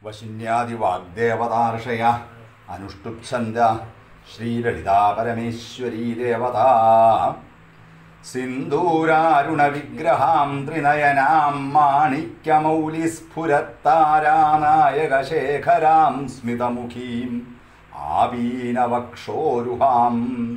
വശിന്യാദിവാഗ്ദേവതാർഷയ അനുഷ്ടുപ്ഛന്ദ ശ്രീലളിതാ പരമേശ്വരീ ദേവത സിന്ദൂരാരുണവിഗ്രഹാം ത്രിനയനാം മാണിക്യമൗലിസ്ഫുരത്താരാനായകശേഖരാം സ്മിതമുഖീം ആവീനവക്ഷോരുഹാം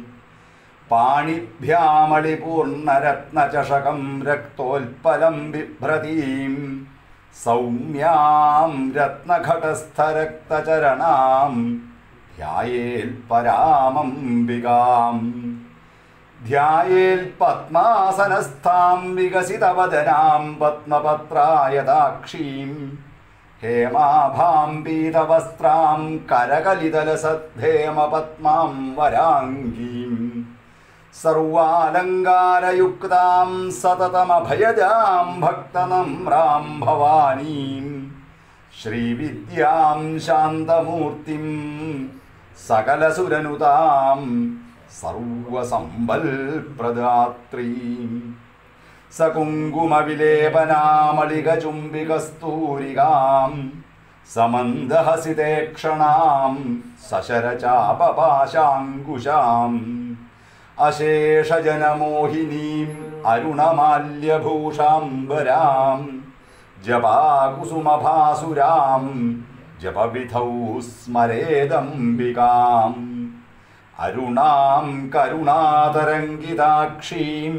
പാണിഭ്യാമളിപൂർണരത്നചഷകം രക്തോൽപലം ബിഭ്രതീം സൗമ്യാം രത്നഘടസ്ഥരക്തചരണാം ധ്യായേൽ പരാമംബികാം ധ്യായേൽ പത്മാസനസ്ഥാം വികസിതവദനാം പത്മപത്രായതാക്ഷീം ഹേമാഭാം പീതവസ്ത്രാം കരകലിതലസദ്ധേമപത്മാം വരാംഗീം സർവാലങ്കാരയുക്താം സതതമഭയജാം ഭക്തനമ്രാം ഭവാനീം ശ്രീവിദ്യാം ശാന്തമൂർത്തിം സകലസുരനുതാം സർവസമ്പൽപ്രദാത്രീം സകുങ്കുമവിലേപനാമളികചുംബികസ്തൂരികാം സമന്ദഹസിതേക്ഷണാം സശരചാപപാശാങ്കുശാം അശേഷജനമോഹിനീം അരുണമാല്യഭൂഷാംബരാം ജപാകുസുമഭാസുരാം ജപവിധൗ സ്മരേദംബികാം അരുണാം കരുണാതരംഗിതാക്ഷീം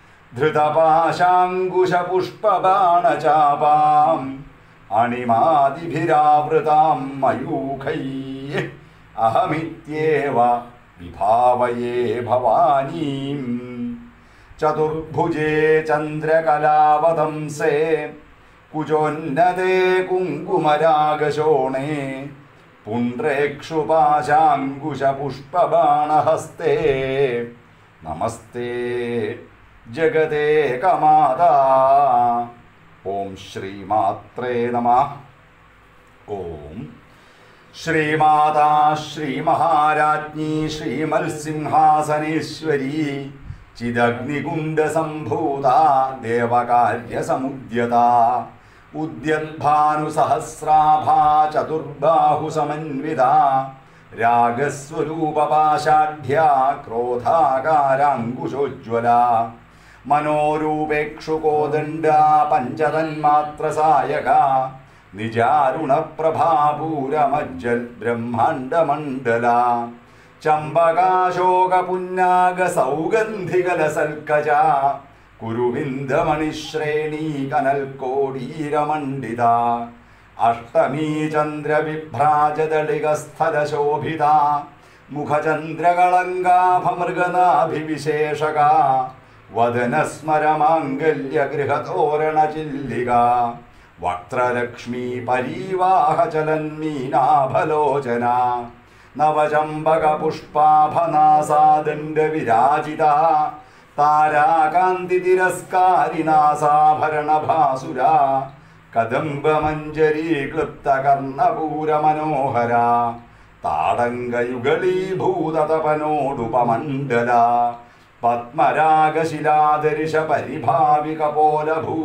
ധൃതപാശാങ്കുശപുഷ്പബാണചാപാം അണിമാതിഭിരാവൃതാം മയൂഖൈ അഹമിത്യേവ വിഭാവയേ ഭവാനീം ചതുർഭുജേ ചന്ദ്രകലാവതംസേ കുജോന്നതേ കുങ്കുമരാഗശോണേ പുണ്ട്രേക്ഷുപാശാങ്കുശപുഷ്പബാണഹസ്തേ നമസ്തേ ജഗദേകമാതാ ഓം ശ്രീമാത്രേ നമ ഓം ശ്രീമാതാ ശ്രീമഹാരാജ്ഞി ശ്രീമത്സിംഹാസനേശ്വരി ചിദഗ്നികുണ്ഡസംഭൂത ദേവകാര്യസമുദ്യത ഉദ്യദ്ഭാനുസഹസ്രാഭാ ചതുർബാഹുസമന്വിത രാഗസ്വരൂപപാശാഢ്യ ക്രോധാകാരാങ്കുശോജ്വല മനോരൂപേക്ഷുകോദണ്ഡ പഞ്ചതന്മാത്രസായക നിജാരുണപ്രഭാപൂരമജ്ജൽ ബ്രഹ്മാണ്ഡമണ്ഡല ചമ്പകാശോകപുന്നാഗസൗഗന്ധികലസൽക്കജ കുരുവിന്ദമണിശ്രേണീ കനൽക്കോടീരമണ്ഡിത അഷ്ടമീ ചന്ദ്രവിഭ്രാജദളികസ്ഥലശോഭിത മുഖചന്ദ്രകളങ്കാഭമൃഗനാഭിവിശേഷക വദനസ്മരമാംഗല്യഗൃഹതോരണചില്ലിക വക്ത്രലക്ഷ്മീ പരീവാഹചലന്മീനാഭലോചന നവചമ്പകപുഷ്പാഭനാസാദണ്ഡവിരാജിത താരാകാന്തിതിരസ്കാരിനാസാഭരണഭാസുര കദംബമഞ്ജരീക്ലിപ്തകർണപൂരമനോഹര താടങ്കയുഗളീഭൂതതപനോടുപമണ്ഡല പത്മരാഗശിലാദരിശ പരിഭാവികപോലഭൂ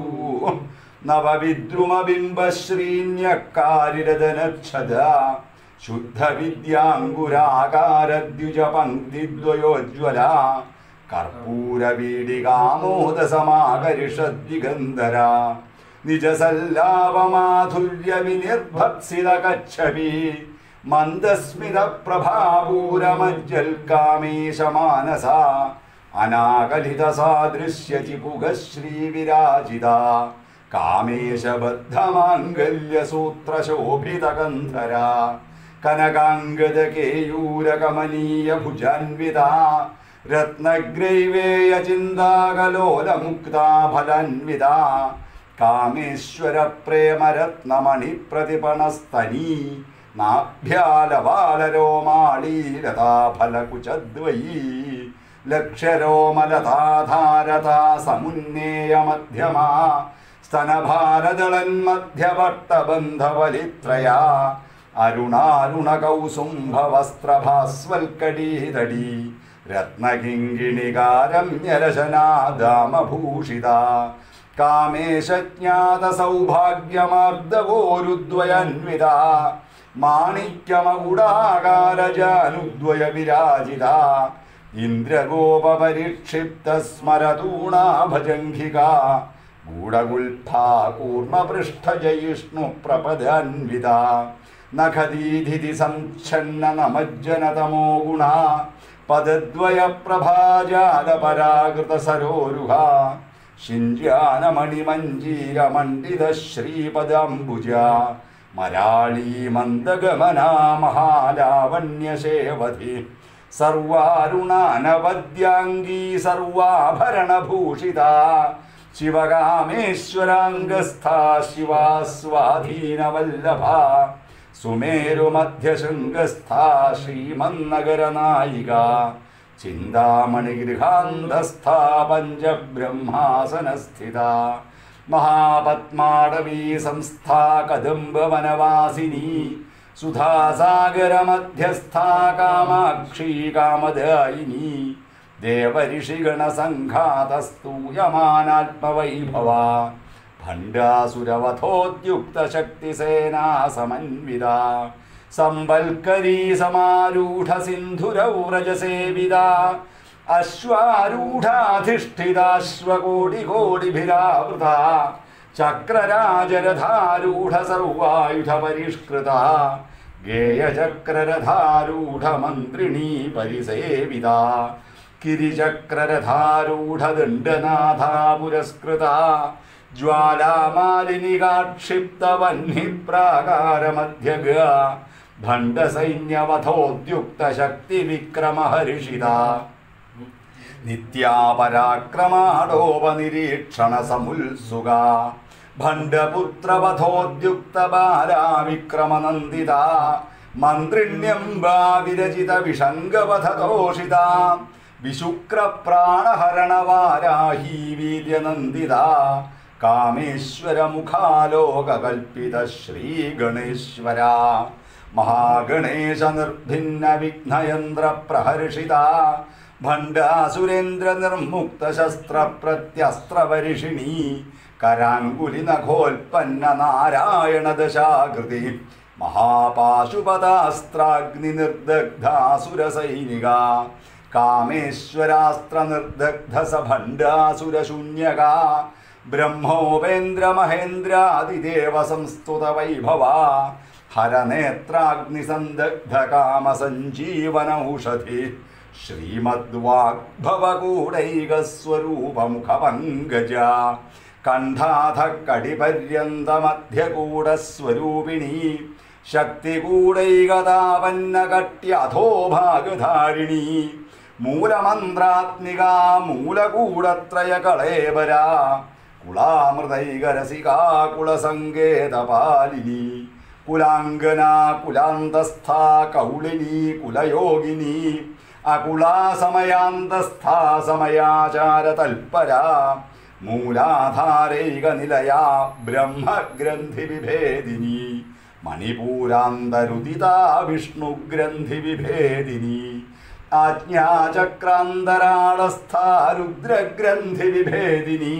നവവിദ്രുമബിംബശ്രീന്യക്കാരിരദനക്ഷത ശുദ്ധവിദ്യാങ്കുരാകാരദ്യുജപങ്ക്തിദ്വയോജ്വല കർപ്പൂരവീടികാമോദസമാകരിഷദ്ദിഗന്ധര നിജസല്ലാപമാധുര്യവിനിർഭത്സിതകച്ഛവി മന്ദസ്മിതപ്രഭാപൂരമജ്ജൽക്കാമേശമാനസ അനാകലിതസാദൃശ്യചിപുഗശ്രീവിരാജിത കാമേശബദ്ധമാംഗല്യസൂത്രശോഭിതകന്ധര കനകാംഗദകേയൂരകമനീയഭുജാൻവിത രത്നഗ്രൈവേയചിന്താകലോലമുക്താഫലാൻവിത കാമേശ്വരപ്രേമരത്നമണിപ്രതിപണസ്തനീ നാഭ്യാലവാലരോമാളീലതാഫലകുചദ്വയീ ലക്ഷ്യരോമലതാധാരതാ സമുന്നേയമധ്യമാ സ്തനഭാരദളന്മധ്യവട്ടബന്ധവലിത്രയാ അരുണാരുണകൗസുംഭവസ്ത്രഭാസ്വൽക്കടീതടീ രത്നകിങ്കിണികാരമ്യരശനാദാമഭൂഷിത കാമേശജ്ഞാത സൗഭാഗ്യമാർദ്ദവോരുദ്വയന്വിത മാണിക്യമകുടാകാരജാനുദ്വയ വിരാജിത ഇന്ദ്രഗോപരിക്ഷിപ്ത സ്മരതൂണാ ഭജംഘിക ഗൂഢഗുൽഫാ കൂർമ്മപൃഷ്ഠജയിഷ്ണു പ്രപദാൻവിത നഖദീധിതി സംച്ഛന്ന നമജ്ജനതമോ ഗുണ പദദ്വയ പ്രഭാജാലപരാകൃത സരോരുഹ ശിഞ്ജാനമണിമഞ്ജീരമണ്ഡിത ശ്രീപദംബുജ മരാളീ മന്ദഗമനാ മഹാലാവണ്യശേവധി സർവാരുണാനവദ്യാംഗീ സർവാഭരണഭൂഷിത ശിവകാമേശ്വരാംഗസ്ഥാ ശിവാ സ്വാധീനവല്ലഭ സുമേരുമധ്യശൃംഗസ്ഥാ ശ്രീമന്നഗരനായിക ചിന്താമണിഗൃഹാന്തസ്ഥാ പഞ്ചബ്രഹ്മാസനസ്ഥിത മഹാപത്മാടവീ സംസ്ഥാ കദംബവനവാസിനി സുധാസാഗരമധ്യസ്ഥാ കാമാക്ഷി കാമദായിനി ദേവഋഷിഗണസംഘാതസ്തൂയമാനാത്മവൈഭവ ഭണ്ഡാസുരവധോദ്യുക്തശക്തിസേനാ സമന്വിത സംവൽക്കരീ സമാരൂഢ സിന്ധുരൗരജസേവിത അശ്വാരൂഢാധിഷ്ഠിതാശ്വകോടികോടിഭിരാവൃത ചക്രരാജരഥാരൂഢ സർവായുധ പരിഷ്കൃത ഗേയചക്രരഥാരൂഢ മന്ത്രിണീ പരിസേവിത കിരിചക്രരഥാരൂഢ ദണ്ഡനാഥ പുരസ്കൃത ജ്വാലാമാലിനികാക്ഷിപ്തവഹ്നിപ്രാകാരമധ്യഗ ഭണ്ഡസൈന്യവധോദ്യുക്ത ശക്തി വിക്രമഹർഷിത നിത്യാപരാക്രമാടോപനിരീക്ഷണ സമുത്സുക ഭണ്ഡപുത്രവധോദ്യുക്ത ബാലാവിക്രമനന്ദിത മന്ത്രിണ്യംബാ വിരചിത വിഷംഗവധതോഷിത വിശുക്രപ്രാണഹരണവാരാഹീ വീര്യനന്ദിത കാമേശ്വരമുഖാലോകകൽപ്പിത ശ്രീഗണേശ്വര മഹാഗണേശ നിർഭിന്ന വിഘ്നയന്ത്ര പ്രഹർഷിത ഭണ്ഡാസുരേന്ദ്ര നിർമുക്ത ശസ്ത്ര പ്രത്യസ്ത്രപരിഷിണി കരാങ്കുലി നഖോൽപ്പന്ന നാരായണ ദശാകൃതി മഹാപാശുപതാസ്ത്രാഗ്നി നിർദഗ്ധാസുര സൈനിക കാമേശ്വരാസ്ത്ര നിർദഗ്ധ സഭണ്ഡാസുര ശൂന്യക ബ്രഹ്മോപേന്ദ്ര മഹേന്ദ്രാതിദേവ സംസ്തുത വൈഭവ ഹരനേത്രാഗ്നി സന്ദഗ്ധ കാമ സഞ്ജീവനൌഷധി ശ്രീമദ്വാഗ്ഭവകൂടൈകസ്വരൂപമുഖപങ്കജ കണ്ഠാധ കടിപര്യന്തമധ്യകൂടസ്വരൂപിണി ശക്തികൂടൈകതാപന്നകട്യധോഭാഗധാരിണി മൂലമന്ത്രാത്മിക മൂലകൂടത്രയ കളേവര കുളാമൃതൈകരസികാ കുളസങ്കേതപാലിനി കുലാംഗനാ കുലാന്തസ്ഥാ കൗളിനി കുലയോഗിനി അകുളാ സമയാന്തസ്ഥാ സമയാചാര തൽപരാ മൂലാധാരൈക നിലയാ ബ്രഹ്മഗ്രന്ഥി വിഭേദിനി മണിപൂരാന്തരുദിതാ വിഷ്ണുഗ്രന്ഥി വിഭേദിനി ആജ്ഞാചക്രാന്തരാളസ്ഥാ രുദ്രഗ്രന്ഥി വിഭേദിനി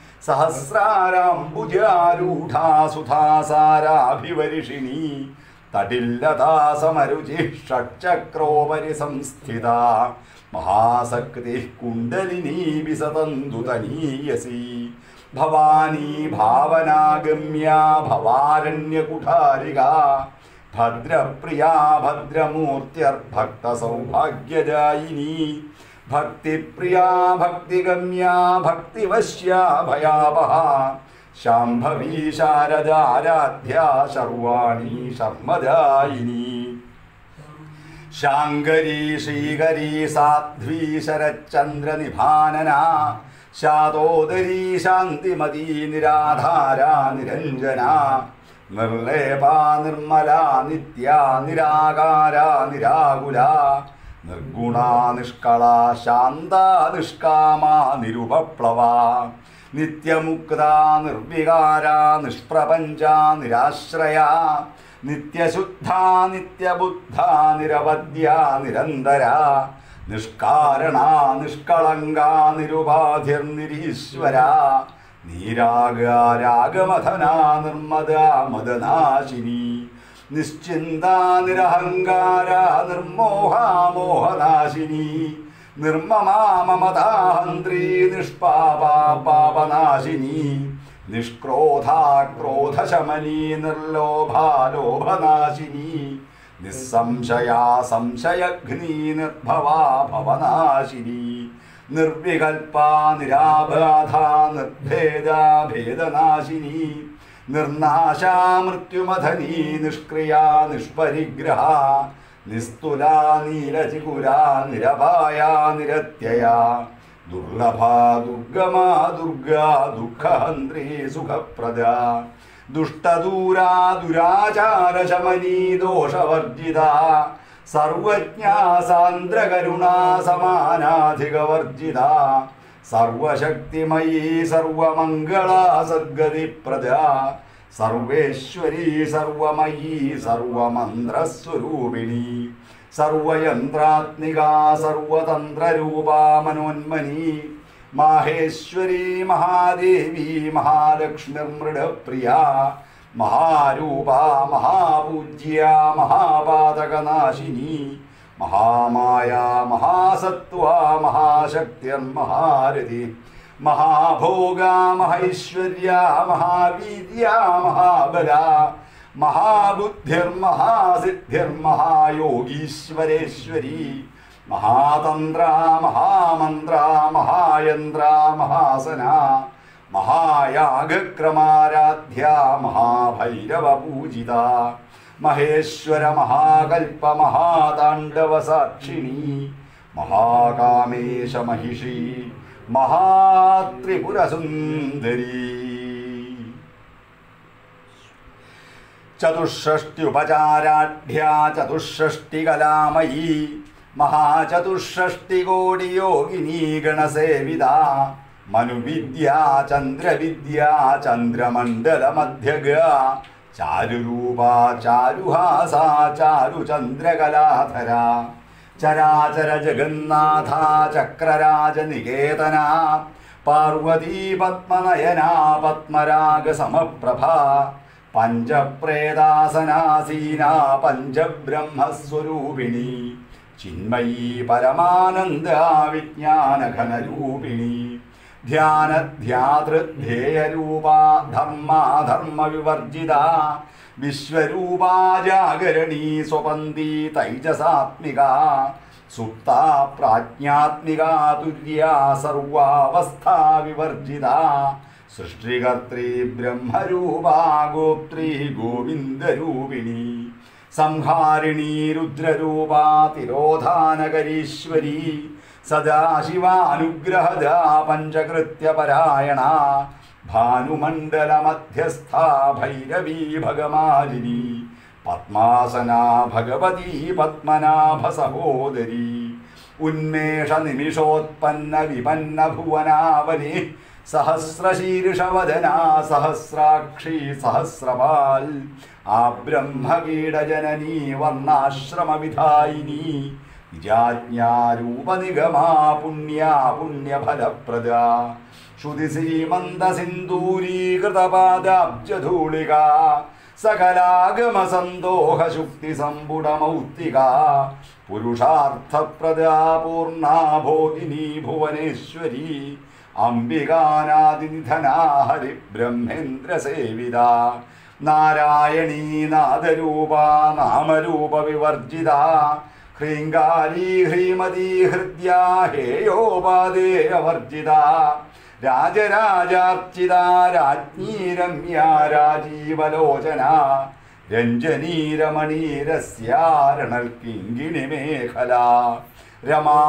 സഹസ്രാരാംബുജാരൂഢാ സുധാസാരാഭിവരിഷിണി തടില്ലതാ സമരുചി ഷട്ചക്രോപരി സംസ്ഥിത മഹാസക്തി കുണ്ടലിനീ വിസതന്തുതനീയസി ഭവാനി ഭാവനാഗമ്യാ ഭവാരണ്യകുഠാരിക ഭദ്രപ്രിയാ ഭദ്രമൂർത്യർഭക്ത സൗഭാഗ്യദായിനി ഭക്തിപ്രിയാ ഭക്തിഗമ്യാ ഭക്തിവശ്യാ ഭയാപഹ ശാംഭവീ ശാരദാരാധ്യാ ശർവാണി ശർമ്മദായിനി ശാങ്കരീ ശ്രീകരീ സാധ്വീ ശരച്ചന്ദ്രനിഭാനന ശാതോദരീ ശാന്തിമതീ നിരാധാരാ നിരഞ്ജന നിർലേപാ നിർമ്മല നിത്യ നിരാകാര നിരാകുല നിർഗുണ നിഷ്കള ശാന്ത നിഷ്കാമ നിരുപപ്ലവ നിത്യമുക്ത നിർവികാര നിഷ്പ്രപഞ്ച നിരാശ്രയ നിത്യശുദ്ധ നിത്യബുദ്ധ നിരവധ്യ നിരന്തര നിഷ്കാരണ നിഷ്കളങ്ക നിരുപാധിർനിരീശ്വര നീരാഗാരാഗമഥനാ നിർമ്മദ മദനാശിനി നിശ്ചിന്ത നിരഹങ്കാര നിർമോഹാമോഹനാശിനി നിർമ്മമാ മമതാഹന്ത്രി നിഷ്പാപാ പാപനാശിനി നിഷ്ക്രോധാ ക്രോധശമനി നിർലോഭാലോഭനാശിനി നിസ്സംശയാ സംശയഘ്നി നിർഭവാ ഭവനാശിനി നിർവികൽപാ നിരാബാധ നിർഭേദാ ഭേദനാശിനി നിർനാശാ മൃത്യുമഥനീ നിഷ്ക്രിയാ നിഷ്പരിഗ്രഹ നിസ്തുലാ നീലചികുരാ നിരപായാ നിരത്യയാ ദുർലഭാ ദുർഗമാ ദുർഗാ ദുഃഖഹന്ത്രേ സുഖപ്രദ ദുഷ്ടദൂരാ ദുരാചാരശമനീ ദോഷവർജിത സർവജ്ഞാ സാന്ദ്രകരുണാ സമാനാധികവർജിത സർവശക്തിമയീ സർവമംഗളാ സദ്ഗതിപ്രദ സർവേശ്വരീ സർവമയീ സർവമന്ത്രസ്വരൂപിണി സർവയന്ത്രാത്മികാ സർവതന്ത്രരൂപാ മനോന്മനി മാഹേശ്വരീ മഹാദേവി മഹാലക്ഷ്മിർമൃഡപ്രിയ മഹാരൂപ മഹാപൂജ്യ മഹാപാതകനാശിനി മഹാമായ മഹാസത്വ മഹാശക്തിർമഹാരഥി മഹാഭോഗ മഹൈശ്വര്യ മഹാവീര്യ മഹാബല മഹാബുദ്ധിർമഹാസിദ്ധിർമഹായോഗീശ്വരേശ്വരി മഹാതന്ത്ര മഹാമന്ത്ര മഹായന്ത്ര മഹാസന മഹായാഗക്രമാരാധ്യ മഹാഭൈരവ പൂജിത മഹേശ്വര മഹാകൽപ്പ മഹാതാണ്ഡവ സാക്ഷിണി മഹാകാമേശ മഹിഷി മഹാത്രിപുരസുന്ദരീ ചതുഷ്ഷ്ട്യുപചാരാഢ്യാ ചതുഷ്ഷ്ടികലാമയീ മഹാചതുഷ്ഷ്ടികോടിയോഗിനീ ഗണസേവിത മനുവിദ്യാ ചന്ദ്രവിദ്യാ ചന്ദ്രമണ്ഡലമധ്യഗ ചാരുരൂപാ ചാരുഹാസാ ചാരുചന്ദ്രകലാധര ചരാചര ജഗന്നാഥ ചക്രരാജനികേതന പാർവതീ പത്മനയനാ പത്മരാഗ സമപ്രഭ പഞ്ചപ്രേതാസനാസീനാ പഞ്ചബ്രഹ്മസ്വരൂപിണി ചിന്മയീ പരമാനന്ദ വിജ്ഞാനഘനരൂപിണി ധ്യാനധ്യാതൃധ്യേയരൂപാ ധർമാധർമ്മ വിവർജിത വിശ്വരൂപാ ജാഗരണീ സ്വപന്തി തൈജസാത്മിക സുപ്ത പ്രാജ്ഞാത്മികാ തുര്യാ സർവാവസ്ഥാ വിവർജിത സൃഷ്ടികർत्री ബ്രഹ്മരൂപാ ഗോത്രീ ഗോവിന്ദരൂപിണി സംഹാരിണീ രുദ്രരൂപാ തിരോധാനകരീശ്വരി സദാശിവാനുഗ്രഹദാ പഞ്ചകൃത്യപരായണ ഭാനുമണ്ഡലമധ്യസ്ഥ ഭൈരവീ ഭഗമാലിനി പത്മാസനാ ഭഗവതി പത്മനാഭ സഹോദരി ഉന്മേഷ നിമിഷോത്പന്ന വിപന്ന ഭുവനാവലി സഹസ്രശീർഷവദനാ സഹസ്രാക്ഷി സഹസ്രപാൽ ആ ബ്രഹ്മകീടജനനീ വർണ്ണാശ്രമവിധായിനി നിജാജ്ഞാരൂപനിഗമാ പുണ്യാ പുണ്യഫലപ്രദ ശ്രുതിസീമന്തസിന്ദൂരീകൃതപാദാബ്ജധൂളിക സകലാഗമസന്തോഹശുക്തിസമ്പുടമൗക്തിക പുരുഷാർത്ഥപ്രദാ പൂർണാ ഭോഗിനി ഭുവനേശ്വരി അംബികാനാദിനിധനാ ഹരിബ്രഹ്മേന്ദ്രസേവിത നാരായണീ നാദരൂപ നാമരൂപ വിവർജിത ഹ്രീങ്കാരീ ഹ്രീമതി ഹൃദ്യാ ഹേയോപാദേയവർജിത രാജരാജാർച്ചിത രാജ്ഞീ രമ്യ രാജീവലോചന രഞ്ജനീരമണീരസ്യാരണൽ കിങ്കിണി മേഖല രമാ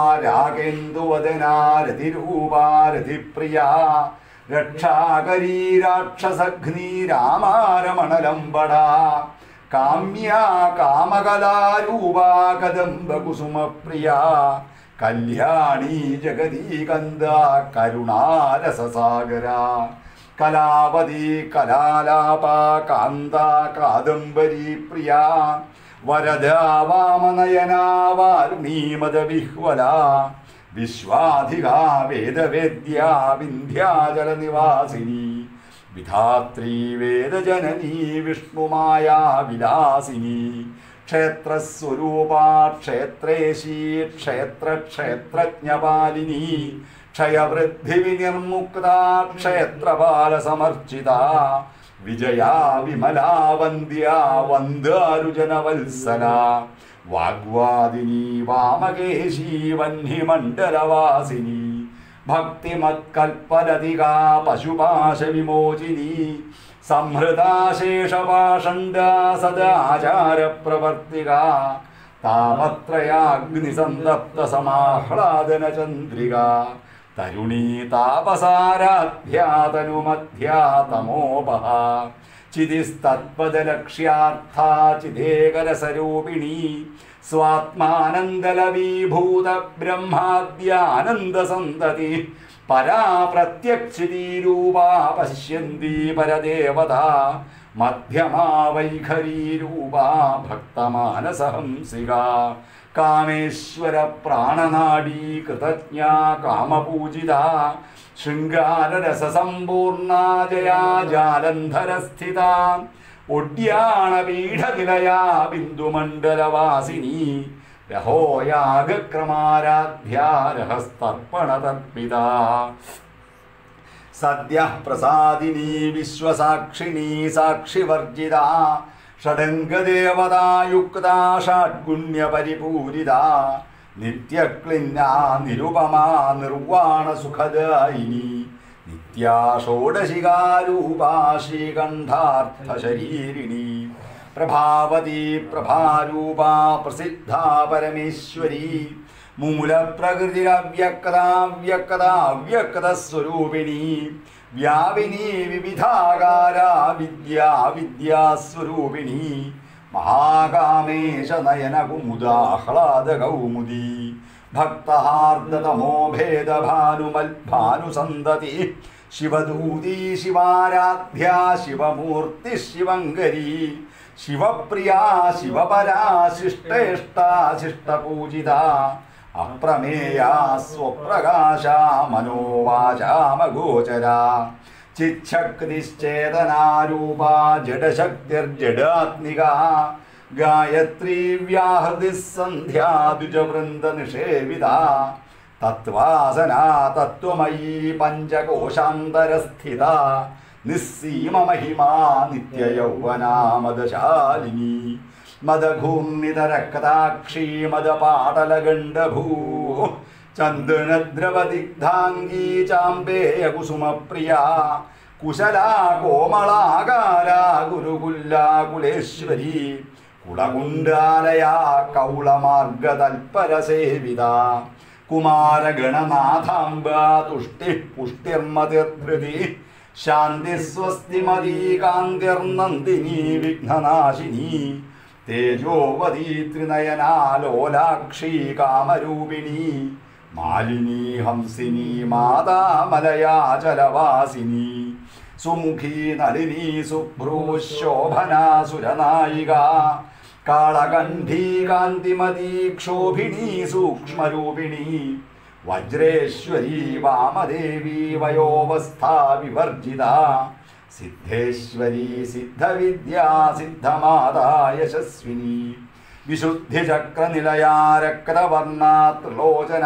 രാഗേന്ദുവദനാരതിരൂപാരതിപ്രിയ രക്ഷാകരീ രാക്ഷസഘ്നീ രാമാരമണലംബട കാമ്യാ കാമകലാരൂപാ കദംബകുസുമപ്രിയ കല്യാണീ ജഗദീകന്ദ കരുണാരസസാഗര കലാവതി കലാലാപ കാന്ത കാദംബരീ പ്രിയ വരദ വാമനയനാ വാരുണീമദ വിഹ്വല വിശ്വാധികാ വേദവേദ്യ വിന്ധ്യാചലനിവാസിനി വിധാത്രീ വേദജനനീ വിഷ്ണുമായ വിലാസിനി ക്ഷേത്രസ്വരൂപാ ക്ഷേത്രേശീ ക്ഷേത്രക്ഷേത്രജ്ഞപാലിനി ക്ഷയവൃദ്ധി വിനിർമുക്ത ക്ഷേത്രപാലസമർച്ചിത വിജയാ വിമലാ വന്ദ്യാ വന്ദാരുജനവത്സല വാഗ്വാദിനി വാമകേശീ വഹ്നിമണ്ഡലവാസിനി ഭക്തിമത്കൽപ്പലതികാ പശുപാശവിമോചിനി സംഹൃതാശേഷപാഷണ്ഡ സദാചാരപ്രവർത്തിക താപത്രയാഗ്നിസന്തപ്ത സമാഹ്ലാദന ചന്ദ്രിക തരുണീ താപസാരാധ്യാതനുമധ്യാതമോപഹ ചിതിസ്തത്പദലക്ഷ്യാർത്ഥാ ചിദേകരസരൂപിണി സ്വാത്മാനന്ദലവീഭൂത ബ്രഹ്മാദ്യാനന്ദസന്തതി പരാ പ്രത്യക്ഷിതീരൂപാ പശ്യന്തി പരദേവത മധ്യമാ വൈഖരീരൂപാ ഭക്തമാനസഹംസിക കാമേശ്വര പ്രാണനാഡീ കൃതജ്ഞാ കാമപൂജിത ശൃംഗാരരസസമ്പൂർണ ജയാ ജാലന്ധരസ്ഥിത ഒഡ്യാണപീഠനിലയാ ബിന്ദുമണ്ഡലവാസിനി രഹോയാഗക്രമാരാധ്യാരഹസ്തർപ്പണതർപ്പിത സദ്യ പ്രസാദിനി വിശ്വസാക്ഷിണീ സാക്ഷിവർജിത ഷഡംഗദേവതായുക്ത ഷഡ്ഗുണ്യപരിപൂരിത നിത്യക്ലിന്ന നിരുപമാ നിർവാണ സുഖദായിനി നിത്യാ ഷോഡശികാരൂപാ ശ്രീകണ്ഠാർത്ഥശരീരിണി പ്രഭാവതി പ്രഭാരൂപാ പ്രസിദ്ധാ പരമേശ്വരി മൂലപ്രകൃതിരവ്യക്താവ്യക്താവ്യക്തസ്വരൂപിണി വ്യാപിനി വിവിധാകാര വിദ്യാ വിദ്യാസ്വരൂപിണി മഹാകാമേശ നയന കുമുദാഹ്ലാദ കൗമുദി ഭക്തഹാർദ്ദതമോ ഭേദഭാനുമൽഭാനുസന്തതി ശിവദൂതി ശിവാരാധ്യ ശിവമൂർത്തി ശിവങ്കരി ശിവപ്രിയാ ശിവപരാ ശിഷ്ടേഷ്ടാ ശിഷ്ടപൂജിത അപ്രമേയാ സ്വപ്രകാശ മനോവാചാമഗോചര ചിച്ഛക്തിശ്ചേതനാരൂപാ ജഡശക്തിർജഡാത്മിക ഗായത്രീ വ്യാഹൃതി സന്ധ്യാദ്വിജവൃന്ദ നിഷേവിത തത്വാസനാ തത്വമയീ പഞ്ചകോശാന്തരസ്ഥിത നിസ്സീമമഹിമാ നിത്യയൗവനാമദശാലിനി മദഘൂർണിതരക്താക്ഷീ മദപാടലഗണ്ഡഭൂ ചന്ദനദ്രവദിഗ്ധാംഗീ ചാമ്പേയകുസുമപ്രിയ കുശലാ കോമളാകാരാ ഗുരുകുല്ലാകുലേശ്വരി കുളകുണ്ടാലയാ കൗളമാർഗതൽപരസേവിത കുമാരഗണനാഥാംബ തുഷ്ടി പുഷ്ടിർമതിർധൃതി ശാന്തി സ്വസ്തിമതീ കാന്തിർനന്ദിനി വിഘ്നനാശിനി തേജോവതീ ത്രിനയനാലോലാക്ഷി കാമരൂപിണി മാലിനി ഹംസിനി മാതാമലയാചലവാസിനി സുമുഖി നളിനി സുഭ്രൂ ശോഭനാ സുരനായിക കാളകണ്ഠീ കാന്തിമതീ ക്ഷോഭിണീ സൂക്ഷ്മരൂപിണി വജ്രേശ്വരി വാമദേവി വയോവസ്ഥാ വിവർജിത സിദ്ധേശ്വരി സിദ്ധവിദ്യാ സിദ്ധമാതാ യശസ്വിനി വിശുദ്ധിചക്രനിലയാ രക്തവർണാ ത്രിലോചന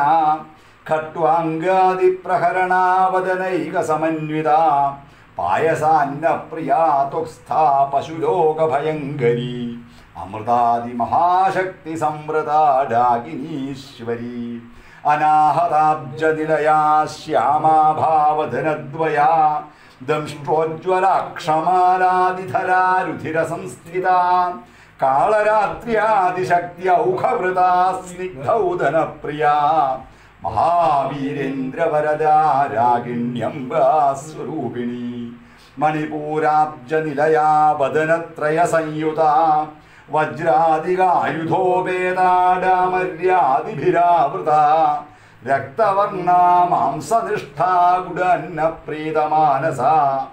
ഖട്വാംഗാദിപ്രഹരണാവദനൈക സമന്വിത പായസാന്നപ്രിയാ തുസ്ഥാ പശുലോകഭയങ്കരി അമൃതാദിമഹാശക്തി സംവൃതാഡാകിനീശ്വരി അനാഹതാബ്ജനിലയാ ശ്യാമാഭാവധനദ്വയാ ദംഷ്ട്രോജ്വലാക്ഷമാലാദിധരാരുധിര സംസ്ഥിത കാളരാത്ര്യാദിശക്തി ഔഖവൃതാ സ്നിഗ്ധൗദനപ്രിയാ മഹാവീരേന്ദ്രവരദാ രാഗിണ്യംബാസ്വരൂപിണി മണിപൂരാബ്ജനിലയാ വദനത്രയ സംയുത വജ്രാദികായുധോപേതാഡാമര്യാദിഭിരാവൃത രക്തവർണാ മാംസനിഷ്ഠാ ഗുഡന്നപ്രീതമാനസ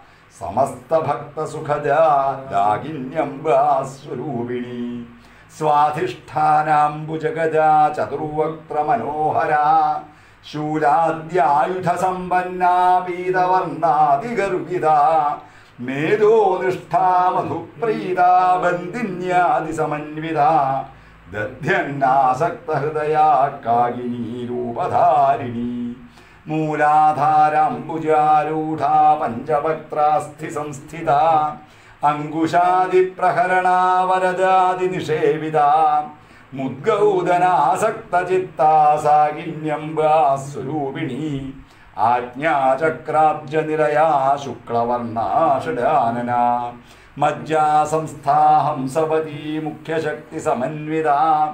സമസ്തഭക്തസുഖജാഗിന്യംബാസ്വരൂപിണി സ്വാധിഷ്ഠാനാംബുജഗജാ ചതുർവക്ത്രമനോഹര ശൂലാദ്യായുധസമ്പന്നാ പീതവർണാതിഗർവിത മേധോ നിഷ്ഠാ മധുപ്രീത ബന്ധിന്യാതിസമന്വിത ദധ്യന്നാസക്തഹൃദയാ കാകിനീ രൂപധാരിണി മൂലാധാരാംബുജാരൂഢ പഞ്ചവക്ത്രാസ്ഥി സംസ്ഥിത അങ്കുശാദിപ്രഹരണാവരജാതി നിഷേവിത മുദ്ഗൗദനാസക്തചിത്താ സാകിന്യംബാസ്വരൂപിണി ആജ്ഞാചക്രാബ്ജനിലയാ ശുക്ലവർണാഷഡാനന മജ്ജാസംസ്ഥാഹംസവതീ മുഖ്യശക്തിസമന്വിത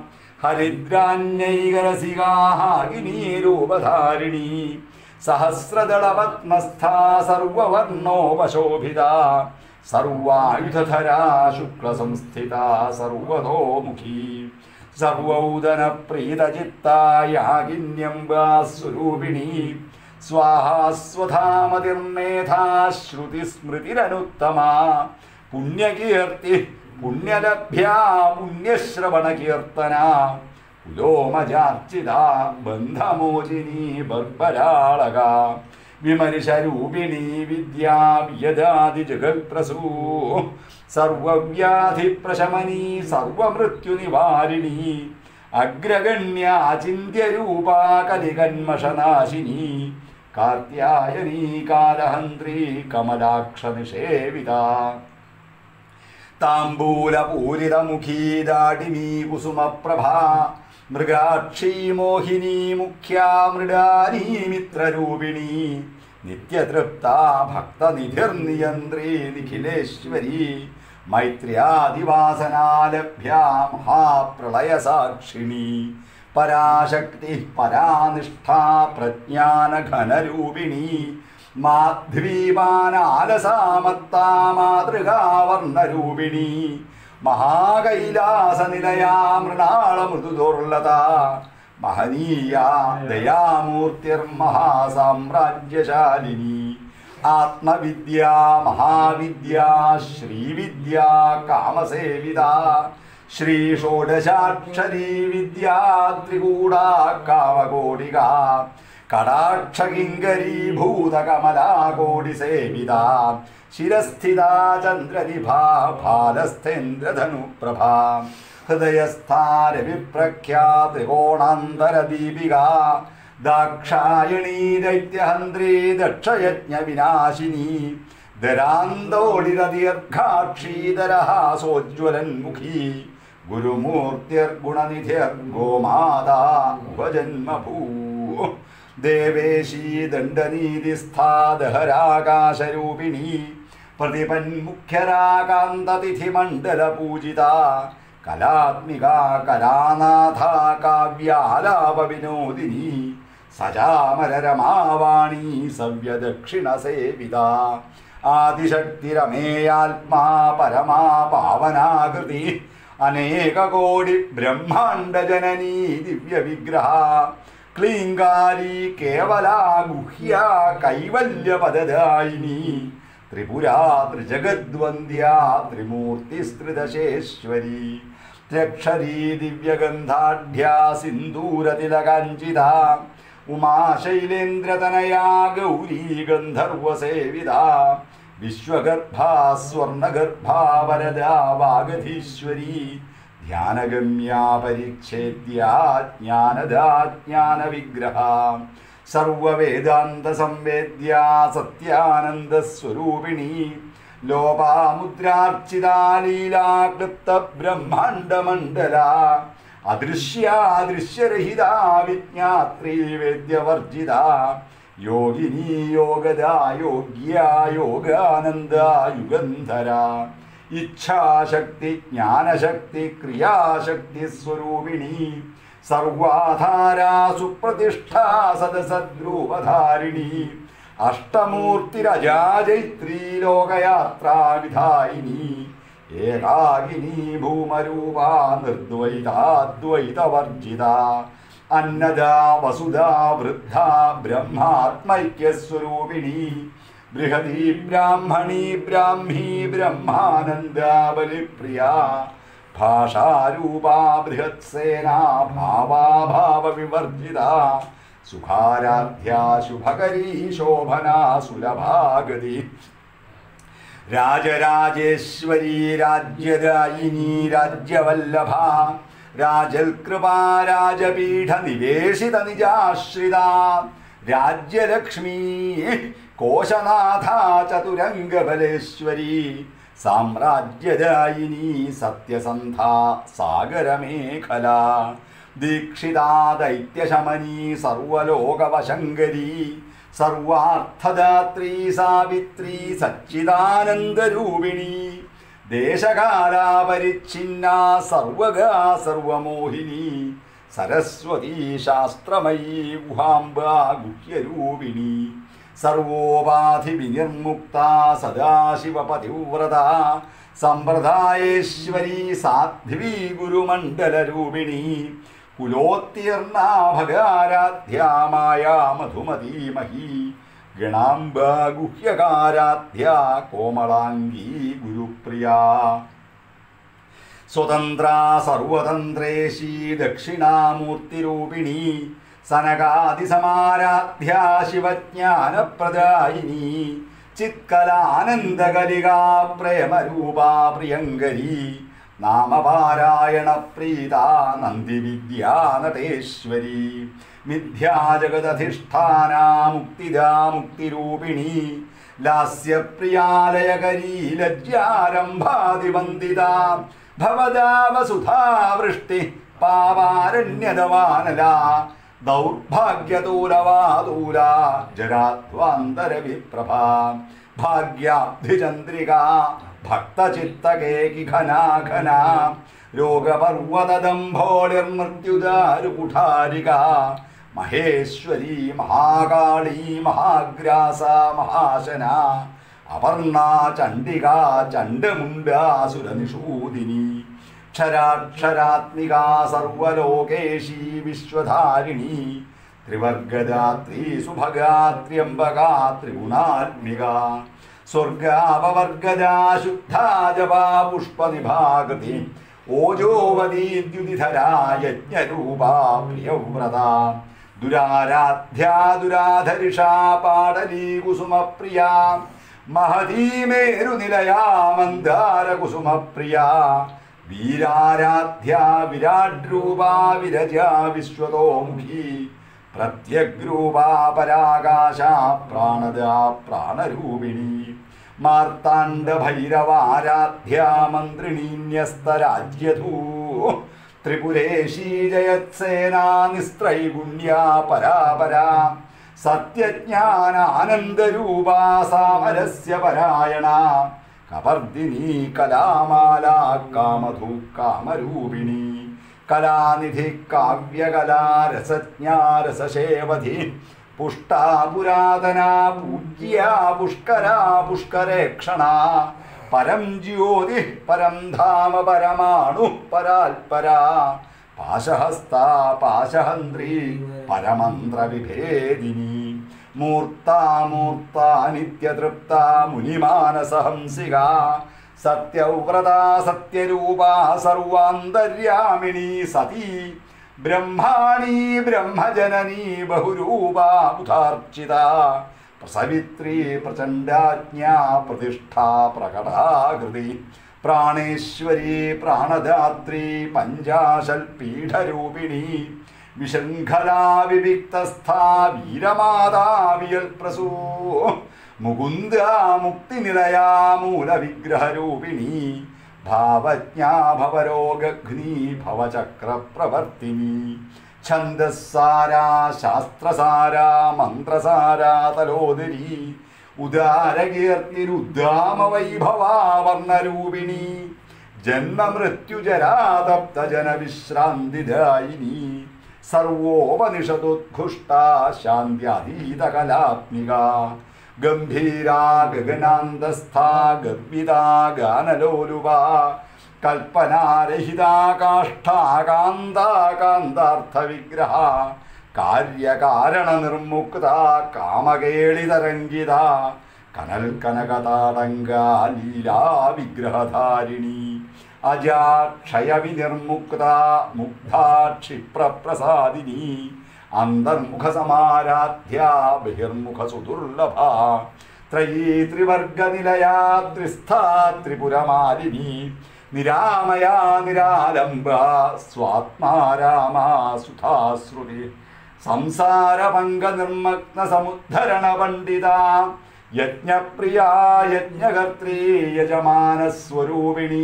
ഹരിദ്രാന്യൈകരസികാഹാകിനീരൂപധാരിണി സഹസ്രദളപത്മസ്ഥാ സർവവർണോപശോഭിത സർവായുധധരാ ശുക്ലസംസ്ഥിത സർവതോമുഖി സർവൗദനപ്രീതചിത്തായാകിന്യംബാസ്വരൂപിണി സ്വാഹാസ്വധാമതിർമേധാ ശ്രുതിസ്മൃതിരനുത്തമാ പുണ്യകീർത്തി പുണ്യലഭ്യാ പുണ്യശ്രവണകീർത്തന പുലോമജാർച്ചിത ബന്ധമോചിനി ബർബരാളക വിമർശരൂപിണി വിദ്യാ വിയദാതി ജഗൽപ്രസൂ സർവവ്യാധിപ്രശമനീ സർവമൃത്യുനിവാരിണി അഗ്രഗണ്യാചിന്യരൂപാ കലികന്മഷനാശിനി കാർത്യായനീ കാലഹന്ത്രി കമലാക്ഷനിഷേവിത താംബൂലപൂരിതമുഖീ ദാടിമീ കുസുമപ്രഭാ മൃഗാക്ഷീ മോഹിനി മുഖ്യാ മൃഡാനീ മിത്രരൂപിണി നിത്യതൃപ്താ ഭക്തനിധിർനിയന്ത്രി നിഖിലേശ്വരി മൈത്ര്യാദിവാസനാലഭ്യാ മഹാപ്രളയസാക്ഷിണി പരാശക്തി പരാനിഷ്ഠാ പ്രജ്ഞാനഘനരൂപിണി മാധ്വീപാനാലസാമത്താ മാതൃകാവർണ്ണരൂപിണി മഹാകൈലാസനിലയാ മൃണാളമൃദുദുർലത മഹനീയ ദയാമൂർത്തിർമഹാസാമ്രാജ്യശാലിനി ആത്മവിദ്യ മഹാവിദ്യ ശ്രീവിദ്യ കാമസേവിത ശ്രീ ഷോഡശാക്ഷരീ വിദ്യ ത്രികൂടാ കാമകോടിക കടാക്ഷകിങ്കരീഭൂതകമലാകോടിസേവിത ശിരസ്ഥിതാ ചന്ദ്രനിഭാ ഭാലസ്ഥേന്ദ്രധനുപ്രഭാ ഹൃദയസ്ഥാരവിപ്രഖ്യാത്രികോണാന്തരദീപിക ദാക്ഷായണീ ദൈത്യഹന്ത്രീ ദക്ഷയജ്ഞവിനാശിനി ദരാന്തോളിരദീർഘാക്ഷീധരഹാസോജ്വലന്മുഖി ഗുരുമൂർത്തിർഗുണനിധിർഗോമാതാ ഉപജന്മഭൂ ദേവേശീ ദണ്ഡനീതിസ്ഥാദഹരാകാശരൂപിണി പ്രതിപന്മുഖ്യരാകാന്തതിഥിമണ്ഡലപൂജിത കലാത്മിക കലാനാഥ കാവ്യാലാപവിനോദിനി സജാമരരമാവാണി സവ്യദക്ഷിണസേവിത ആദിശക്തിരമേയാത്മാ പരമാ പാവനാകൃതി അനേകകോടി ബ്രഹ്മാണ്ഡജനനീ ദിവ്യവിഗ്രഹ ക്ലീങ്കാരി കേവലാ ഗുഹ്യ കൈവല്യപദദായിനി ത്രിപുരാ ത്രിജഗദ്വന്ദ്യാ ത്രിമൂർത്തിസ്ത്രിദശേശ്വരി ത്യക്ഷരീ ദിവ്യഗന്ധാഢ്യാ സിന്ദൂരതിലകാഞ്ചിത ഉമാശൈലേന്ദ്രതനയാ ഗൗരീ ഗന്ധർവസേവിത വിശ്വഗർഭാ സ്വർണഗർഭാ വരദാ വാഗധീശ്വരി ധ്യാനഗമ്യാ പരിച്ഛേദ്യാ ജ്ഞാനദാ ജ്ഞാനവിഗ്രഹ സർവവേദാന്ത സംവേദ്യാ സത്യാനന്ദസ്വരൂപിണി ലോപാമുദ്രാർച്ചിതാലീലാക്ലിപ്ത ബ്രഹ്മാണ്ഡമണ്ഡല അദൃശ്യാദൃശ്യരഹിത വിജ്ഞാത്രീ വേദ്യവർജിത യോഗിനി യോഗദാ യോഗ്യാ യോഗാനന്ദ യുഗന്ധര ഇച്ഛാശക്തി ജ്ഞാനശക്തി ക്രിയാശക്തി സ്വരൂപിണി സർവാധാരാ സുപ്രതിഷ്ഠാ സദസദ്രൂപധാരിണി അഷ്ടമൂർത്തിരജാജൈത്രീ ലോകയാത്രാവിധായിനി ഏകാകിനി ഭൂമരൂപാ നിർദ്വൈതാദ്വൈതവർജിത അന്നദാ വസുധാ വൃദ്ധ ബ്രഹ്മാത്മൈക്യസ്വരൂപിണി ബൃഹദീ ബ്രാഹ്മണീ ബ്രാഹ്മീ ബ്രഹ്മാനന്ദാബലിപ്രിയ ഭാഷാരൂപാ ബൃഹത്സേനാ ഭാവാഭാവവിവർജിത സുഖാരാധ്യ ശുഭകരീ ശോഭനാ സുലഭാഗതി രാജരാജേശ്വരി രാജ്യദായിനി രാജ്യവല്ലഭ രാജൽകൃപാ രാജപീഠ നിവേശിത നിജാശ്രിത രാജ്യലക്ഷ്മീ കോശനാഥ ചതുരംഗബലേശ്വരി സാമ്രാജ്യദായിനി സത്യസന്ധ സാഗരമേഖല ദീക്ഷിതാ ദൈത്യശമനി സർവലോകവശങ്കരി സർവാർത്ഥദാത്രീ സാവിത്രി സച്ചിദാനന്ദരൂപിണി ദേശകാലാപരിച്ഛിന്ന സർവഗാ സർവമോഹിനി സരസ്വതീ ശാസ്ത്രമയീ ഗുഹാംബ ഗുഹ്യരൂപിണി സർവോപാധി വിനിർമുക്ത സദാശിവപതിവ്രത സമ്പ്രദായേശ്വരി സാധ്വി ഗുരുമണ്ഡലരൂപിണി കുലോത്തീർണാ ഭഗാരാധ്യാമായ മധുമതീമഹി ഗണാംബ ഗുഹ്യകാരാധ്യ കോമളാംഗീ ഗുരുപ്രിയ സ്വതന്ത്ര സർവതന്ത്രേശി ദക്ഷിണാമൂർത്തിരൂപിണി സനകാദിസമാരാധ്യ ശിവജ്ഞാനപ്രദായിനി ചിത്കലാനന്ദകലികാ പ്രേമരൂപാ പ്രിയങ്കരി നാമപാരായണ പ്രീത നന്ദിവിദ്യാ നടേശ്വരി മിഥ്യാജഗദധിഷ്ഠാന മുക്തിദാ മുക്തിരൂപിണി ലാസ്യപ്രിയാലയകരീ ലജ്ജാരംഭാതിവന്ദിത ഭവദാ വസുധാവൃഷ്ടി പാവാരണ്യതവാനല ദൗർഭാഗ്യതൂലവാതൂല ജരാധ്വാന്തരവിപ്രഭ ഭാഗ്യാബ്ധിചന്ദ്രിക ഭക്തചിത്തകേകി ഘനാഘന രോഗപർവതദംഭോളിർമൃത്യുദാരുകുഠാരിക മഹേശ്വരി മഹാകാളി മഹാഗ്രാസ മഹാശന അപർണ ചണ്ഡിക ചണ്ഡമുണ്ടാസുരനിഷൂദിനി ക്ഷരാക്ഷരാത്മിക സർവലോകേശി വിശ്വധാരിണി ത്രിവർഗദാത്രി സുഭഗാത്ര്യംബകാ ത്രിഗുണാത്മിക സ്വർഗാപവർഗജാ ശുദ്ധാ ജപാ പുഷ്പനിഭാകൃതി ഓജോവതീദ്യുതിധരാ യജ്ഞരൂപാ പ്രിയവ്രത ദുരാരാധ്യാ ദുരാധരിഷാ പാടലീ കുസുമപ്രിയ മഹതീമേരുനിലയാ മന്ദാരകുസുമപ്രിയ വീരാരാധ്യ വിരാട് രൂപാ വിരജാ വിശ്വതോമുഖി പ്രത്യഗ്രൂപാ പരാകാശ പ്രാണദാ പ്രാണരൂപിണി മാർത്താണ്ഡ ഭൈരവാരാധ്യ മന്ത്രിണീന്യസ്തരാജ്യധൂ ത്രിപുരേശീ ജയത്സേനാ നിസ്ത്രൈഗുണ്യാ പരാപരാ സത്യജ്ഞാനാനന്ദരൂപാ സാമരസ്യ പരായണ കപർദിനി കലാമാല കാമധൂ കാമരൂപിണി കലാനിധി കാവ്യകലാ രസജ്ഞാ രസശേവധി പുഷ്ടാ പുരാതനാ പൂജ്യാ പുഷ്കരാ പുഷ്കരേക്ഷണ പരം ജ്യോതി പരം ധാമ പരമാണു പരാൽപരാ പാശഹസ്താ പാശഹന്ത്രി പരമന്ത്രവിഭേദിനി മൂർത്താമൂർത്താ നിത്യതൃപ്ത മുനിമാനസഹംസിക സത്യവ്രത സത്യരൂപാ സർവാന്തര്യാമിണി സതി ബ്രഹ്മാണി ബ്രഹ്മജനനി ബഹുരൂപാ ബുധാർച്ചിത പ്രസവിത്രി പ്രചണ്ഡാജ്ഞാ പ്രതിഷ്ഠാ പ്രകടാകൃതി പ്രാണേശ്വരി പ്രാണദാത്രി പഞ്ചാശൽ പീഠരൂപിണി വിശൃംഖലാ വിവിക്തസ്ഥാ വീരമാതാവിയൽ പ്രസൂ മുകുന്ദ മുക്തിനിലയാ മൂലവിഗ്രഹരൂപിണി ഭാവജ്ഞാ ഭവരോഗഘ്നി ഭവചക്രപ്രവർത്തിനി ഛന്ദസ്സാരാ ശാസ്ത്രസാരാ മന്ത്രസാരാ തലോദരി ഉദാരകീർത്തിരുദ്ധാമവൈഭവാ വർണ്ണരൂപിണി ജന്മമൃത്യുജരാതപ്തജനവിശ്രാന്തിദായിനി സർവോപനിഷതുദ്ഘുഷ്ട ശാന്ത്യതീതകലാത്മിക ഗംഭീരാ ഗഗനാന്തസ്ഥാ ഗർഭിതാ ഗാനലോലുവ കൽപ്പനാരഹിതാ കാഷ്ഠാകാന്താകാന്താർത്ഥവിഗ്രഹ കാര്യകാരണ നിർമുക്ത കാമകേളിതരംഗിത കനൽ കനകതാടങ്ക ലീലാ വിഗ്രഹധാരിണി അജാക്ഷയവിനിർമുക്ത മുഗ്ധാ ക്ഷിപ്രപ്രസാദിനി അന്തർമുഖ സമാരാധ്യ ബഹിർമുഖ സുദുർലഭ ത്രയീ ത്രിവർഗ നിലയാ ത്രിസ്ഥാ ത്രിപുരമാലിനി നിരാമയാ നിരാലംബ സ്വാത്മാ രാമാ സുധാശ്രുതി സംസാരപങ്ക നിർമ്മഗ്ന സമുദ്ധരണ പണ്ഡിത യജ്ഞപ്രിയാ യജ്ഞകർത്രേ യജമാനസ്വരൂപിണി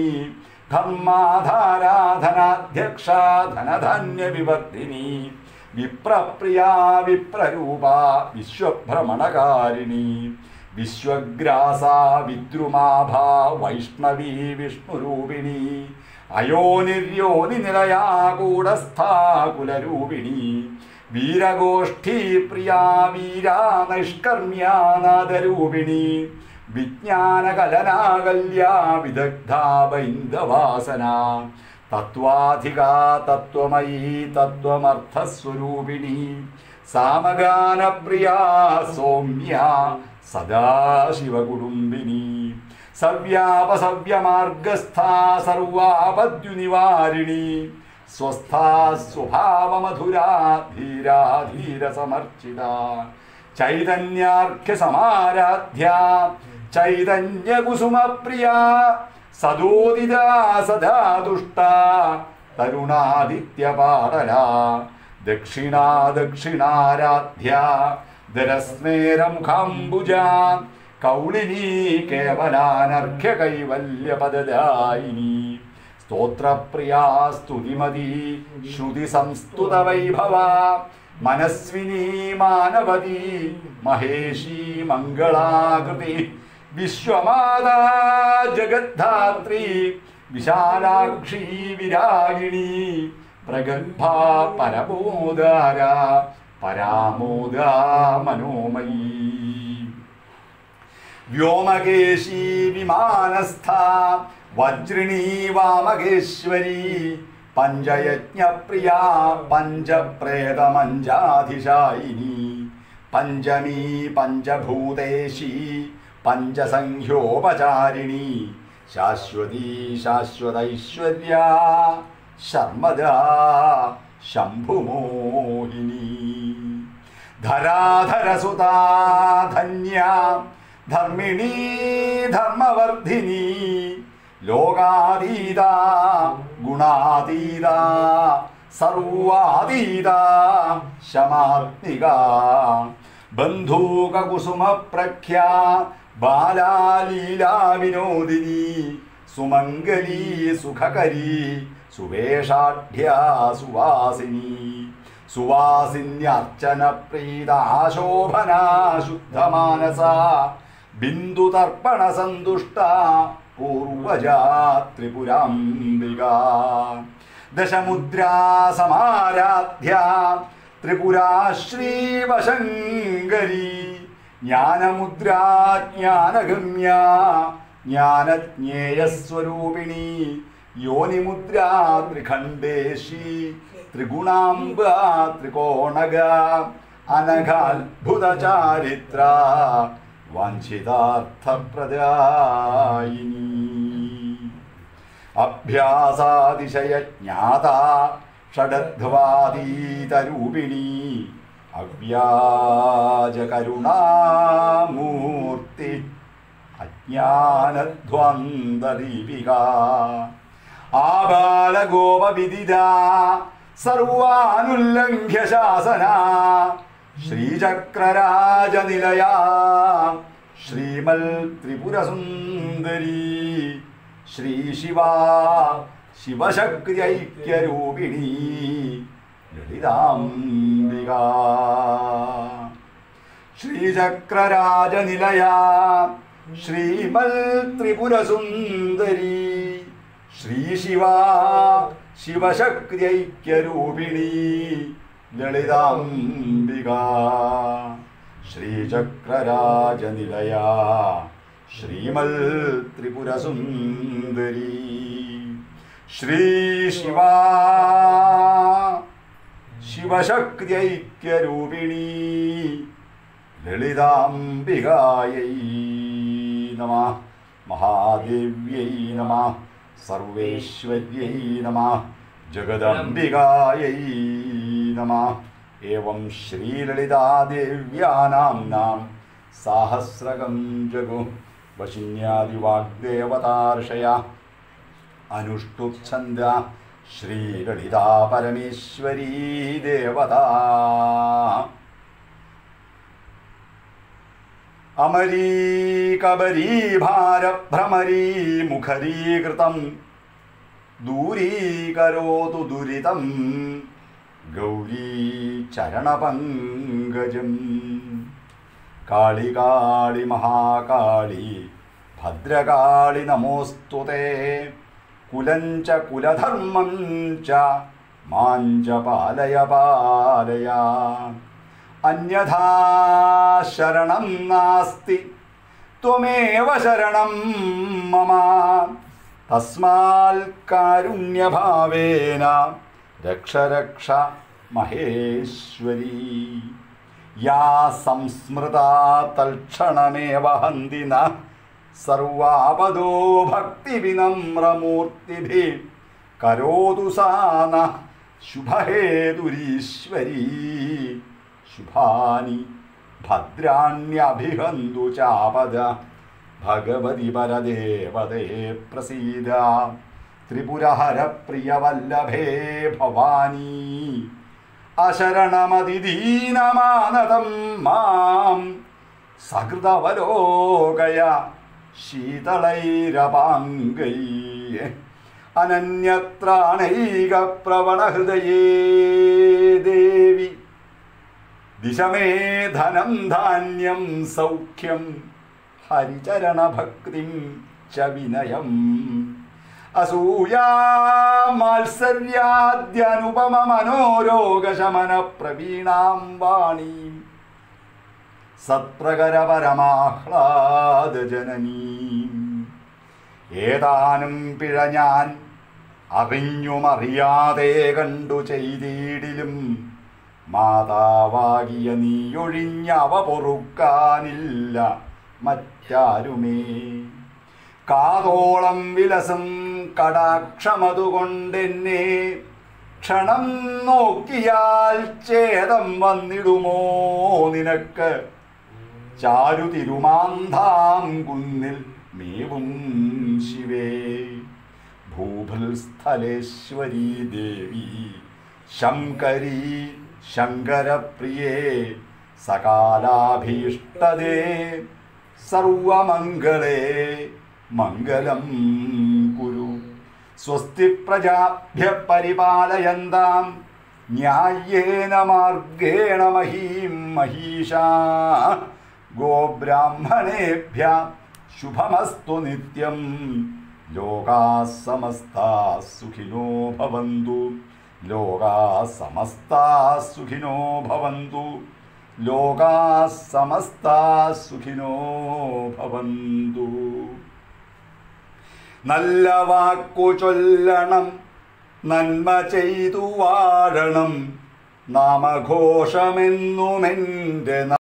ധർമാധാരാധനാധ്യക്ഷ ധനധാന്യ വിവർദ്ധിനി വിപ്രപ്രിയാ വിപ്രരൂപ വിശ്വഭ്രമണകാരിണി വിശ്വഗ്രാസ വിദ്രുമാഭ വൈഷ്ണവീ വിഷ്ണുരൂപിണി അയോനിര്യോനി നിലയാ കൂടസ്ഥാ കുലരൂപിണി വീരഗോഷ്ഠീ പ്രിയാ വീരാ നൈഷ്കർമ്യാനാദരൂപിണി വിജ്ഞാനകലനാകല്യാ വിദഗ്ധാ ബൈന്ദവാസന തത്വാധികാ തത്വമയീ തത്വമർത്ഥസ്വരൂപിണി സാമഗാനപ്രിയാ സൗമ്യ സദാശിവകുടുംബിനി സവ്യാപസവ്യമാർഗസ്ഥാ സർവാപദ്യുനിവാരിണി സ്വസ്ഥാ സ്വഭാവമധുരാ ധീരാ ധീരസമർച്ചിത ചൈതന്യാർഘ്യസമാരാധ്യ ചൈതന്യകുസുമപ്രിയ സദോദിത സദാ തുഷ്ട തരുണാദിത്യപാടല ദക്ഷിണാ ദക്ഷിണാരാധ്യ ദരസ്മേരമുഖാംബുജ കൗളിനീ കേവലാനർഘ്യ കൈവല്യപദദായിനി സ്തോത്രപ്രിയാ സ്തുതിമതി ശ്രുതി സംസ്തുത വൈഭവ മനസ്വിനി മാനവതി മഹേഷി മംഗളാകൃതി വിശ്വമാതാ ജഗദ്ധാത്രി വിശാലാക്ഷി വിരാഗിണി പ്രഗത്ഭ പരമോദാര പരാമോദ മനോമയീ വ്യോമകേശി വിമാനസ്ഥ വജ്രിണീ വാമകേശ്വരി പഞ്ചയജ്ഞപ്രിയ പഞ്ചപ്രേതമഞ്ചാധിശായിനി പഞ്ചമീ പഞ്ചഭൂതേശി പഞ്ചസംഖ്യോപചാരിണി ശാശ്വതീ ശാശ്വതൈശ്വര്യ ശർമ്മദാ ശംഭുമോഹിനി ധരാധരസുതാ ധന്യ ധർമ്മിണീ ധർമ്മവർദ്ധിനി ലോകാതീത ഗുണാതീത സർവാതീത ശമാത്മിക ബന്ധൂകകുസുമപ്രഖ്യാ ബാലാലീലാ വിനോദിനി സുമംഗലീ സുഖകരീ സുവേഷാഢ്യാ സുവാസിനി സുവാസിന്യർച്ചന പ്രീതാശോഭനാ ശുദ്ധമാനസ ബിന്ദുതർപ്പണ സന്തുഷ്ട പൂർവജാ ത്രിപുരാംബിക ദശമുദ്രാ സമാരാധ്യ ത്രിപുരാ ശ്രീവശങ്കരി ജ്ഞാനമുദ്രാ ജ്ഞാനഗമ്യ ജ്ഞാനജ്ഞേയസ്വരൂപിണി യോനിമുദ്രാ ത്രിഖണ്ഡേശി ത്രിഗുണാംബ ത്രികോണഗ അനഘാത്ഭുത ചാരിത്ര വാഞ്ചിതാർത്ഥപ്രദായിനി അഭ്യാസാതിശയജ്ഞാത ഷഡധ്വാതീതരൂപിണി അവ്യാജകരുണാമൂർത്തി അജ്ഞാനധ്വന്തദീപിക ആബാലഗോപവിദിത സർവാനുല്ലംഘ്യ ശാസന ശ്രീചക്രരാജനിലയാ ശ്രീമൽ ത്രിപുരസുന്ദരി ശ്രീശിവ ശിവശക്തി ഐക്യരൂപിണി ലളിതാംബിക ശ്രീചക്രരാജനിലയാ ശ്രീമൽ ത്രിപുരസുന്ദരി ശ്രീശിവ ശിവശക്തി ഐക്യരൂപിണി ലളിതാംബിക ശ്രീചക്രരാജനിലയാ ശ്രീമൽ ത്രിപുരസുന്ദരി ശ്രീശിവ ശിവശക്തി ഐക്യരൂപിണി ലളിതാംബികായൈ നമ മഹാദേവ്യൈ നമ സർവേശ്വര്यै നമ ജഗദംബികായൈ നമ एवं श्रीललितादेव्यानां नाम साहस्रकं जगु वशिन्यादिवाग्देवतार्षया अनुष्टुप्छन्द श्रीललिता परमेश्वरी देवता अमरी कबरी भारभ्रमरी मुखरीकृतं दूरीकरोतु दुरितं गौरी चरणपङ्कजं काळि काळि महाकाळि भद्रकाळि नमोऽस्तु ते कुलं च कुलधर्मं च मां च पालय पालय अन्यथा शरणं नास्ति त्वमेव शरणं मम तस्मात् कारुण्यभावेन रक्ष रक्ष महेश्वरी या संस्मृता तल्क्षणमेव हन्ति न सर्वापदो भक्तिविनम्रमूर्तिभिः करोतु सा नः शुभहेतुरीश्वरी शुभानि भद्राण्यभिहन्तु चापद भगवति परदेवते प्रसीद त्रिपुरहरप्रियवल्लभे भवानी अशरणमतिदीनमानदं मां सकृतवलोकय शीतलैरपाङ्गैः अनन्यत्राणैकप्रवणहृदये देवि दिश मे धनं धान्यं सौख्यं हरिचरणभक्तिं च विनयम् असूया मात्सर्याद्यनुपममनोरोगशमनप्रवीणां वाणीं സത്പ്രകരപരമാഹ്ലാദജനനീം ഏതാനും പിഴ ഞാൻ അറിഞ്ഞുമറിയാതെ കണ്ടു ചെയ്തിടിലും മാതാവാകിയ നീയൊഴിഞ്ഞവ പൊറുക്കാനില്ല മറ്റാരുമേ കാതോളം വിലസം കടാക്ഷമതുകൊണ്ടെന്നെ ക്ഷണം നോക്കിയാൽ ഛേദം വന്നിടുമോ നിനക്ക് ചാരു തിരുമാന്താം കുന്നിൽ മേവും ശിവേ ഭൂഭൽസ്ഥലേശ്വരീ ദേവി ശങ്കരി ശങ്കരപ്രിയേ സകാലാഭീഷ്ടദേ സർവമംഗളേ മംഗളം കുരു സ്വസ്തി പ്രജാഭ്യ പരിപാലയന്താം ന്യായേന മാർഗേണ മഹീം മഹീഷാ ഗോബ്രാഹ്മണേഭ്യ ശുഭമസ്തു നിത്യം ലോകാ സമസ്താ സുഖിനോ ഭവന്തു ലോകാ സമസ്താ സുഖിനോ ഭവന്തു ലോകാ സമസ്താ സുഖിനോ ഭവന്തു നല്ല വാക്കു ചൊല്ലണം നന്മ ചെയ്തു വാഴണം നാമഘോഷമെന്നുമെൻ്റെ